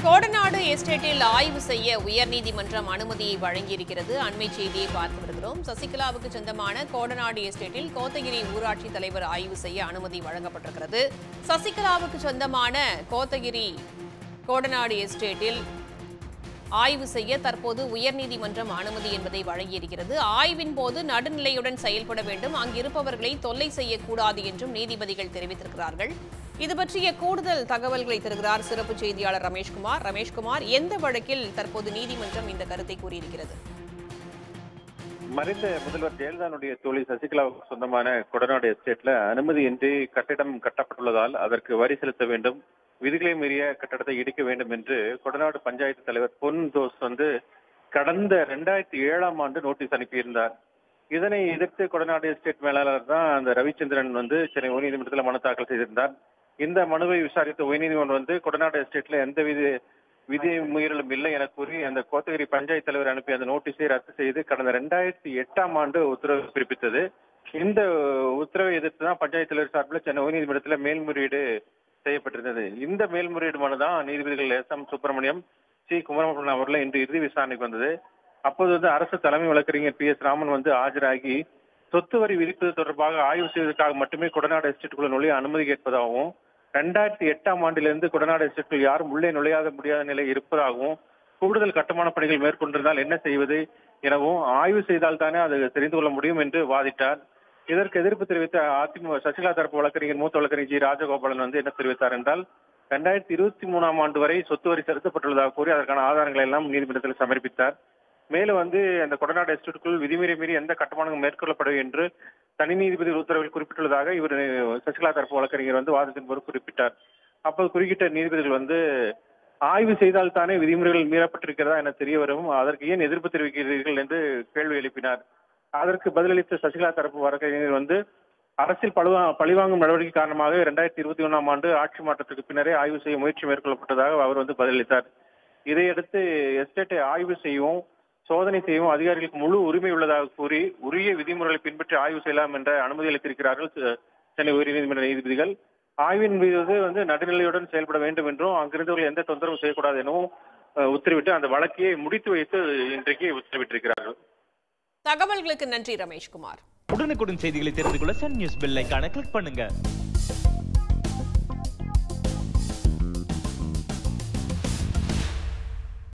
கோடநாடு எஸ்டேட்டில் ஆய்வு செய்ய உயர்நீதிமன்றம் அனுமதியை வழங்கியிருக்கிறது அண்மை செய்தியை பார்த்து வருகிறோம் சசிகலாவுக்கு சொந்தமான கோடநாடு எஸ்டேட்டில் கோத்தகிரி ஊராட்சி தலைவர் ஆய்வு செய்ய அனுமதி வழங்கப்பட்டிருக்கிறது சசிகலாவுக்கு சொந்தமான கோத்தகிரி கோடநாடு எஸ்டேட்டில் ஆய்வு செய்ய தற்போது உயர்நீதிமன்றம் அனுமதி என்பதை வழங்கியிருக்கிறது ஆய்வின் போது நடுநிலையுடன் செயல்பட வேண்டும் அங்கிருப்பவர்களை தொல்லை செய்யக்கூடாது என்றும் நீதிபதிகள் தெரிவித்திருக்கிறார்கள் இது பற்றிய கூடுதல் தகவல்களை தருகிறார் சிறப்பு செய்தியாளர் ரமேஷ்குமார் ரமேஷ்குமார் எந்த வழக்கில் தற்போது நீதிமன்றம் இந்த கருத்தை கூறியிருக்கிறது மறைந்த முதல்வர் ஜெயலலிதாவுடைய தோழி சசிகலாவுக்கு சொந்தமான கொடநாடு எஸ்டேட்ல அனுமதியின்றி கட்டிடம் கட்டப்பட்டுள்ளதால் அதற்கு வரி செலுத்த வேண்டும் விதிகளை மீறிய கட்டடத்தை இடிக்க வேண்டும் என்று கொடநாடு பஞ்சாயத்து தலைவர் பொன் ஜோஸ் வந்து கடந்த ரெண்டாயிரத்தி ஏழாம் ஆண்டு நோட்டீஸ் அனுப்பியிருந்தார் இதனை எதிர்த்து கொடநாடு எஸ்டேட் மேலாளர் தான் அந்த ரவிச்சந்திரன் வந்து சென்னை உயர்நீதிமன்றத்தில் மனு தாக்கல் செய்திருந்தார் இந்த மனுவை விசாரித்த உயர்நீதிமன்றம் வந்து கொடநாடு எஸ்டேட்ல எந்த வித விதி மீறலும் இல்லை என கூறி அந்த கோத்தகிரி பஞ்சாயத்து தலைவர் அனுப்பிய அந்த நோட்டீஸை ரத்து செய்து கடந்த ரெண்டாயிரத்தி எட்டாம் ஆண்டு உத்தரவு பிறப்பித்தது இந்த உத்தரவை எதிர்த்து தான் பஞ்சாயத்து தலைவர் சார்பில் சென்னை உயர்நீதிமன்றத்தில் மேல்முறையீடு செய்யப்பட்டிருந்தது இந்த மேல்முறையீடு மனு தான் நீதிபதிகள் S M Subramaniam C Kumaragunan அவர்கள் இன்று இறுதி விசாரணைக்கு வந்தது அப்போது வந்து அரசு தலைமை வழக்கறிஞர் பி எஸ் ராமன் வந்து ஆஜராகி சொத்து வரி விதிப்பது தொடர்பாக ஆய்வு செய்வதற்காக மட்டுமே கொடநாடு எஸ்டேட்டுக்குள்ள நுழைய அனுமதி கேட்பதாகவும் ரெண்டாயிரத்தி எட்டாம் ஆண்டிலிருந்து கொடநாடு எஸ்டேட்டில் யாரும் உள்ளே நுழையாத முடியாத நிலை இருப்பதாகவும் கூடுதல் கட்டுமான பணிகள் மேற்கொண்டிருந்தால் என்ன செய்வது எனவும் ஆய்வு செய்தால் தானே அது தெரிந்து கொள்ள முடியும் என்று வாதிட்டார் இதற்கு எதிர்ப்பு தெரிவித்த அதிமுக சசிகலா தரப்பு வழக்கறிஞர் மூத்த வழக்கறிஞர் ஜி ராஜகோபாலன் வந்து என்ன தெரிவித்தார் என்றால் ரெண்டாயிரத்தி இருபத்தி மூணாம் ஆண்டு வரை சொத்து வரி செலுத்தப்பட்டுள்ளதாக கூறி அதற்கான ஆதாரங்களை எல்லாம் நீதிமன்றத்தில் சமர்ப்பித்தார் மேலும் வந்து அந்த கொடநாடு எஸ்டேட்டுக்குள் விதிமீறி மீறி எந்த கட்டுமானங்களும் மேற்கொள்ளப்படும் என்று தனி நீதிபதி உத்தரவில் குறிப்பிட்டுள்ளதாக இவர் சசிகலா தரப்பு வழக்கறிஞர் வந்து வாதத்தின் போது குறிப்பிட்டார் அப்போது குறுக்கிட்ட நீதிபதிகள் வந்து ஆய்வு செய்தால் தானே விதிமுறைகள் மீறப்பட்டிருக்கிறதா என தெரிய வரும் அதற்கு ஏன் எதிர்ப்பு தெரிவிக்கிறீர்கள் என்று கேள்வி எழுப்பினார் அதற்கு பதிலளித்த சசிகலா தரப்பு வழக்கறிஞர் வந்து அரசியல் பழுவா பழிவாங்கும் நடவடிக்கை காரணமாக இரண்டாயிரத்தி இருபத்தி ஒன்றாம் ஆண்டு ஆட்சி மாற்றத்துக்கு பின்னரே ஆய்வு செய்ய முயற்சி மேற்கொள்ளப்பட்டதாக அவர் வந்து பதிலளித்தார் இதையடுத்து எஸ்டேட்டை ஆய்வு செய்யவும் சோதனை செய்யவும் அதிகாரிகளுக்கு முழு உரிமை உள்ளதாக கூறி உரிய விதிமுறைகளை பின்பற்றி ஆய்வு செய்யலாம் என்ற அனுமதி அளித்திருக்கிறார்கள் செ- சென்னை உயர்நீதிமன்ற நீதிபதிகள் ஆய்வின் மீது வந்து நடுநிலையுடன் செயல்பட வேண்டும் என்றும் அங்கிருந்தவர்கள் எந்த தொந்தரவும் செய்யக்கூடாது எனவும் அஹ், உத்தரவிட்டு அந்த வழக்கையை முடித்து வைத்து இன்றைக்கு உத்தரவிட்டிருக்கிறார்கள் தகவல்களுக்கு நன்றி ரமேஷ்குமார் உடனுக்குடன் செய்திகளை தெரிந்து கொள்ள சன் நியூஸ் பெல் ஐகானை கிளிக் பண்ணுங்க